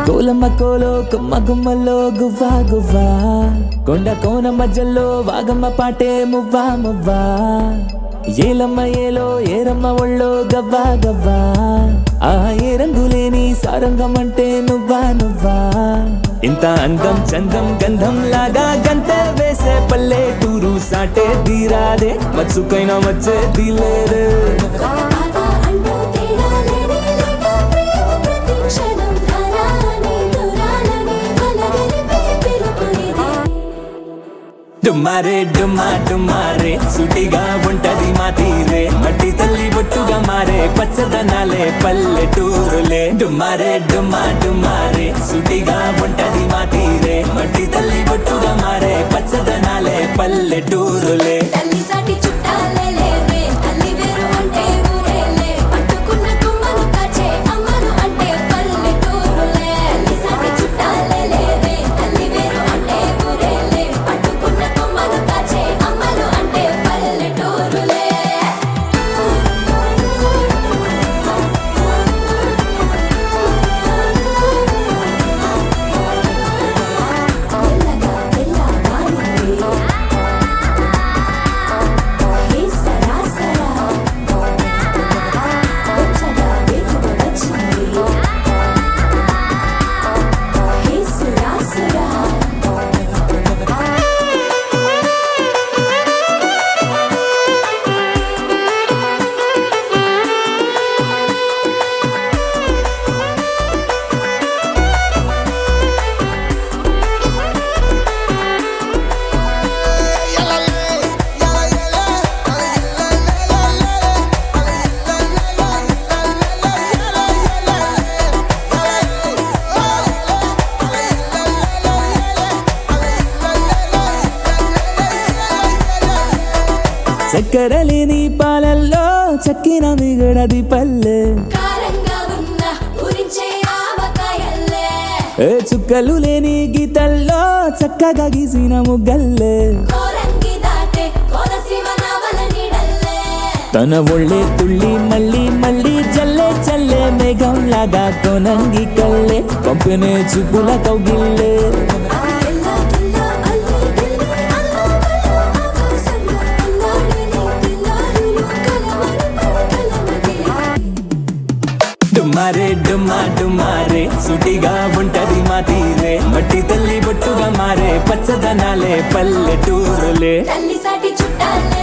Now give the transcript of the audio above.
కోలమ్మ కోలో కొమ్మ గుమ్మలో గువ్వా గువ్వా కొండ కోన మధ్యలో వాగమ్మ పాటే మువ్వా మువ్వా ఏలమ్మ ఏలో ఏరమ్మ ఒళ్ళో గవ్వా గవ్వా ఆ ఏ రంగులేని సారంగం అంటే నువ్వా నువ్వా ఇంత అందం చందం గంధం లాగా గంత వేసే పల్లె టూరు సాటే తీరాదే మచ్చుకైనా వచ్చే తీలేదే పాత అంటూ తేడా లేనే లేక ప్రేమ ప్రతి క్షణం ధారాలని దూరాలని కలగలిపే పిలుపు ఇది డుమ్మారే డుమ్మా డుమ్మారే సుటిగా ఉంటది మా తీరే మట్టి తల్లి బొట్టుగా మారే పచ్చదనాలే పల్లెటూరులే డుమ్మారే డుమ్మా డుమ్మారే సుటిగా ఉంటది మా తీరే మట్టి తల్లి బొట్టుగా మారే పచ్చదనాలే పల్లెటూరులే తల్లి సాటి చుట్టాలే లేవే తల్లి వేరు అంటే ఊరేలే పట్టుకున్న కొమ్మను కాచే అమ్మను అంటే పల్లెటూరులే తల్లి సాటి చుట్టాలే లేవే తల్లి వేరు అంటే ఊరేలే పట్టుకున్న కొమ్మను కాచే అమ్మలు అంటే పల్లెటూరులే మెల్లగా మెల్ల మారింది హే సరాసరా వెచ్చగా వేకువ వచ్చింది హే సురాసురా చక్కెర లేని పాలల్లో చక్కిన మిగడది పల్లె కారంగా ఉన్న ఊరించే ఆవకాయల్లే ఏ చుక్కలు లేని గీతల్లో చక్కగా గీసిన ముగ్గల్లే కోరంగి దాటే కోనసీమ నావల నీడల్లే తన ఒళ్ళే తుళ్ళి మళ్ళీ మళ్ళీ జల్లే చల్లే మేఘం లాగా కొనంగి కల్లే పంపినే చూపుల కౌగిల్లే అది ఎల్లా కిల్లా అల్లి గిల్లి అల్లా ఆకాశంలో అల్లాడిని పిల్లారులు కలవరి పడకలమగిలి డుమ్మారే డుమ్మా డుమ్మారే సుటిగా ఉంటది మా తీరే మట్టి తల్లి బొట్టుగా మారే పచ్చదనాలే పల్లెటూరులే తల్లి సాటి చుట్టాలే